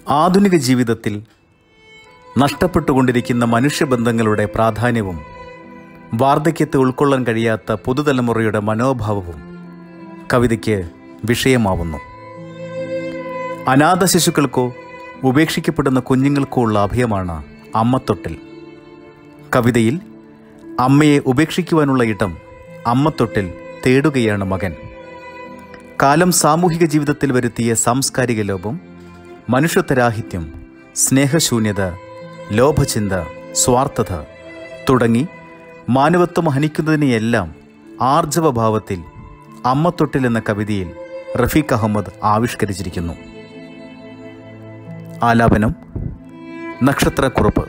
ആധുനിക ജീവിതത്തിൽ നഷ്ടപ്പെട്ടുകൊണ്ടിരിക്കുന്ന മനുഷ്യബന്ധങ്ങളുടെ പ്രാധാന്യവും വാർദ്ധക്യത്തെ ഉൾക്കൊള്ളാൻ കഴിയാത്ത പുതുതലമുറയുടെ മനോഭാവവും കവിതയ്ക്ക് വിഷയമാവുന്നു അനാഥ ശിശുക്കൾക്കോ ഉപേക്ഷിക്കപ്പെടുന്ന കുഞ്ഞുങ്ങൾക്കോ ഉള്ള അഭയമാണ് അമ്മത്തൊട്ടിൽ കവിതയിൽ അമ്മയെ ഉപേക്ഷിക്കുവാനുള്ള ഇടം അമ്മത്തൊട്ടിൽ തേടുകയാണ് മകൻ കാലം സാമൂഹിക ജീവിതത്തിൽ വരുത്തിയ സാംസ്കാരിക ലോപം മനുഷ്യത്വരാഹിത്യം സ്നേഹശൂന്യത ലോഭചിന്ത സ്വാർത്ഥത തുടങ്ങി മാനവത്വം ഹനിക്കുന്നതിനെയെല്ലാം ആർജവഭാവത്തിൽ അമ്മത്തൊട്ടിൽ എന്ന കവിതയിൽ റഫീഖ് അഹമ്മദ് ആവിഷ്കരിച്ചിരിക്കുന്നു ആലാപനം നക്ഷത്രക്കുറിപ്പ്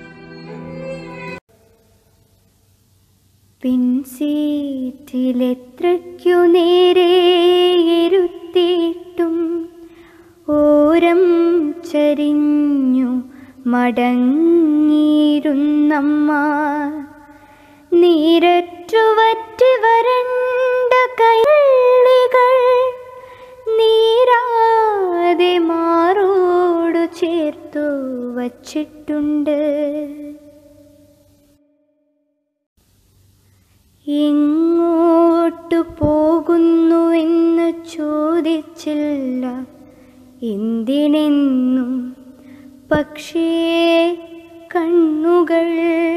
പിൻസീറ്റിലെത്രയ്ക്കു നേരെ ഇരുത്തിയിട്ടും ഓരം ചരിഞ്ഞു മടങ്ങിയിരുന്നമ്മ നീരറ്റുവറ്റി വരണ്ട കൈള്ളികൾ നീരാതെ മാറോടു ചേർത്തു വച്ചിട്ടുണ്ട് എങ്ങോട്ടു പോകുന്നുവെന്ന് ചോദിച്ചില്ല എന്തിനെന്നും പക്ഷേ കണ്ണുകൾ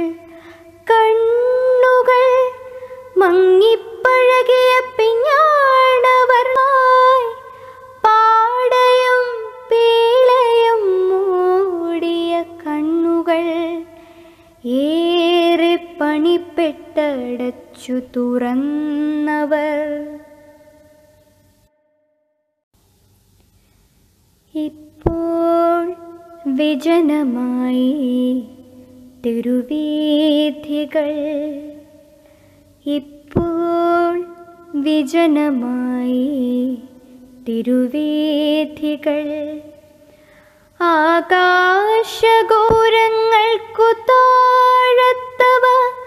കണ്ണുകൾ മങ്ങിപ്പഴകിയ പിഞ്ഞാണവർമായി പാടയും പീളയും മൂടിയ കണ്ണുകൾ ഏറെ പണിപ്പെട്ടടച്ചു തുറന്നവർ ഇപ്പോൾ വിജനമായി തെരുവീഥികൾ ഇപ്പോൾ വിജനമായി തിരുവേദികൾ ആകാശഗോരങ്ങൾക്കു താഴത്തവ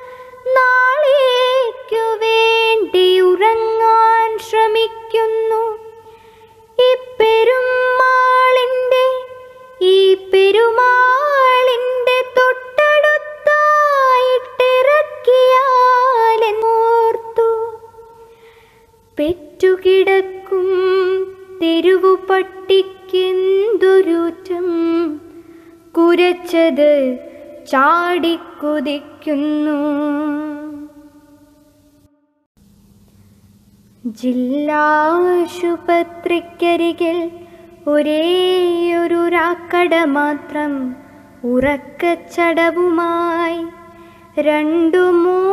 നാളേക്കു വേണ്ടി ഉറങ്ങാൻ ശ്രമിക്കുന്നു ഈ പെരുമാളിൻ്റെ ഈ പെരുമാളിൻ്റെ തൊട്ടടുത്തായിട്ടിറക്കിയാലെന്നോർത്തു പെറ്റുകിടക്കും തെരുവു പട്ടിക്കെന്തൊരുറ്റം കുരച്ചത് ചാടിക്കുതിക്കുന്നു ജില്ലാശുപത്രിക്കരികിൽ ഒരേയൊരു രാക്കട മാത്രം ഉറക്കച്ചടവുമായി രണ്ടു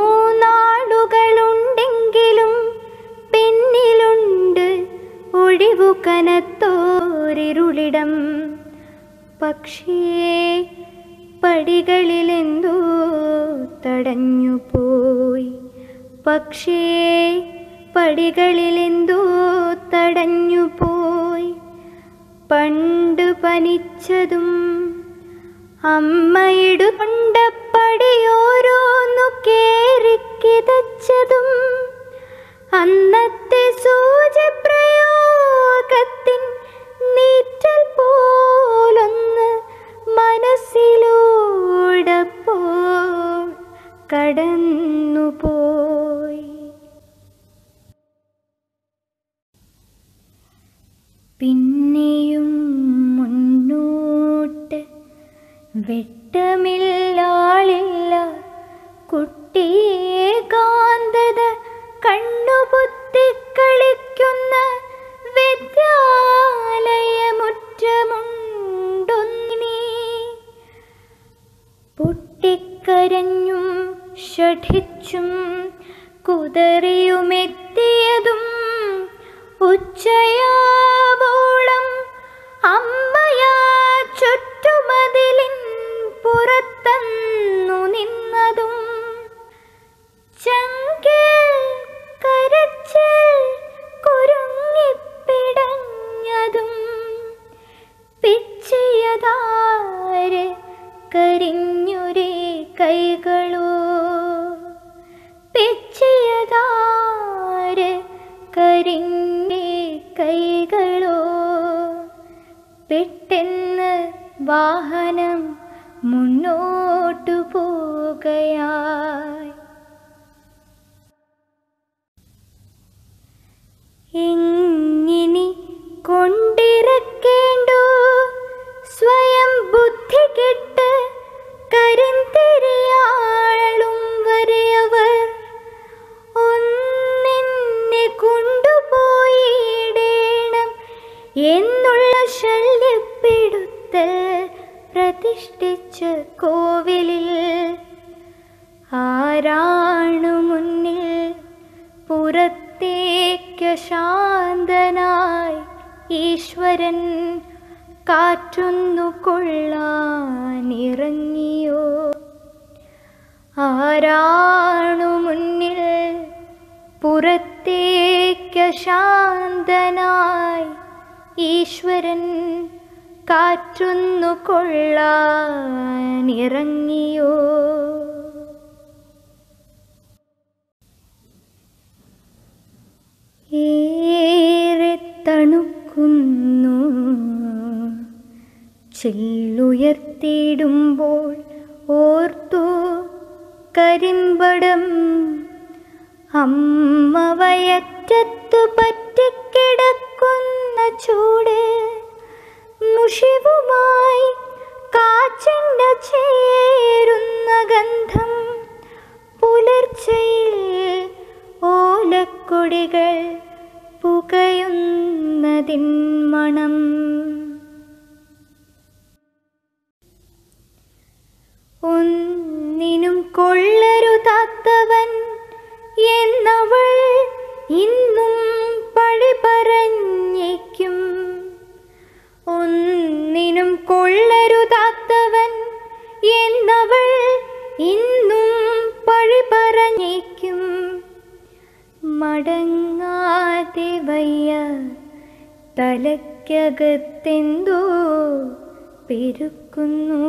മൂന്നാളുകളുണ്ടെങ്കിലും പിന്നിലുണ്ട് ഒഴിവു കനത്തോരിരുളിടം പക്ഷേ പടികളിലെന്തോ തടഞ്ഞുപോയി പക്ഷേ പടികളിലെന്തോ തടഞ്ഞുപോയി പണ്ട് പനിച്ചതും അമ്മയിടു കൊണ്ടപ്പടിയോരോന്നു കേറിക്കിതച്ചതും അന്നത്തെ സൂചപ്രയോഗത്തിൻ നീറ്റൽ പോലൊന്ന് മനസ്സിലൂടപ്പോൾ കടന്നുപോയി പിന്നെയും മുന്നോട്ട് വെട്ടമില്ലാളില്ല കുട്ടിയെ കാന്തത കണ്ണുപൊത്തിക്കളിക്കുന്ന വിദ്യാലയമുറ്റമുണ്ടൊന്നിനി പൊട്ടിക്കരഞ്ഞും ഷഠിച്ചും കുതറിയുമെത്തിയതും ഉച്ചയാവോളം അമ്മയാ ചുറ്റുമതിലിൻ പുറത്തന്നു നിന്നതും ചങ്കിൽ കരച്ചിൽ കുരുങ്ങിപ്പിടഞ്ഞതും പിച്ചിയതാര് കരിഞ്ഞൊരേ കൈകളോ പിച്ചിയതാര് കരിഞ്ഞേ കൈകളോ പെട്ടെന്ന് പ്രതിഷ്ഠിച്ച കോവിലിൽ ആരാണു മുന്നിൽ പുറത്തേക്ക് ശാന്തനായി ഈശ്വരൻ കാറ്റുന്നു കൊള്ളാനിറങ്ങിയോ ആരാണു മുന്നിൽ പുറത്തേക്ക് ശാന്തനായി ഈശ്വരൻ കാറ്റുന്നു കൊള്ളാനിറങ്ങിയോ ഏറെ തണുക്കുന്നു ചില്ലുയർത്തിയിടുമ്പോൾ ഓർത്തു കരിമ്പടം അമ്മ വയറ്റത്തു പറ്റിക്കിടക്കുന്ന ചൂട് മുഷിവുമായി കാച്ചെണ്ണ ചേരുന്ന ഗന്ധം പുലർച്ചയിൽ ഓലക്കൊടികൾ പുകയുന്നതിൻ മണം ഒന്നിനും കൊള്ളരുതാത്തവൻ എന്നവൾ ഇന്നും പഴി പറഞ്ഞേക്കും ഒന്നിനും കൊള്ളരുതാത്തവൻ എന്നവൾ ഇന്നും പഴി പറഞ്ഞേക്കും മടങ്ങാതെ വയ്യ തലയ്ക്കകത്തെന്തോ പെരുക്കുന്നു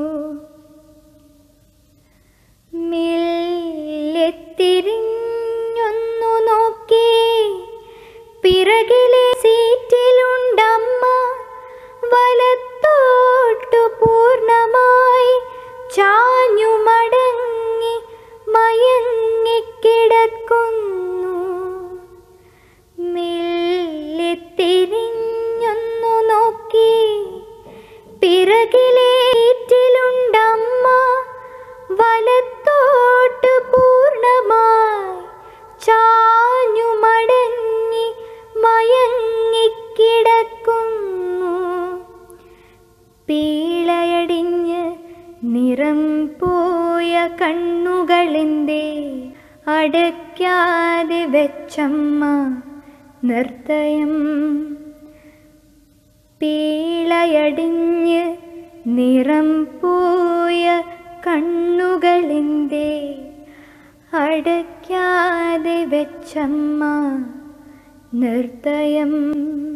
മെല്ലെത്തിരിഞ്ഞൊന്നു നോക്കി പിറകിലെ സീറ്റിലുണ്ടമ്മ വലത്തോട്ടു പൂർണ്ണമായി ചാഞ്ഞു മടങ്ങി മയങ്ങിക്കിടക്കുന്നു മെല്ലെത്തിരിഞ്ഞൊന്നു നോക്കി പിറകിലെ സീറ്റിലുണ്ടമ്മ വലത്തോട്ട് പൂർണ്ണമായി ചാഞ്ഞു മടങ്ങി മയങ്ങിക്കിടക്കുന്നു പീളയടിഞ്ഞ് നിറം പോയ കണ്ണുകളെന്തേ അടയ്ക്കാതെ വെച്ചമ്മ നിർത്തയം പീളയടിഞ്ഞ് നിറം പോയ കണ്ണുകളെന്തേ അടയ്ക്കാതെ വെച്ചമ്മ നിർത്തയം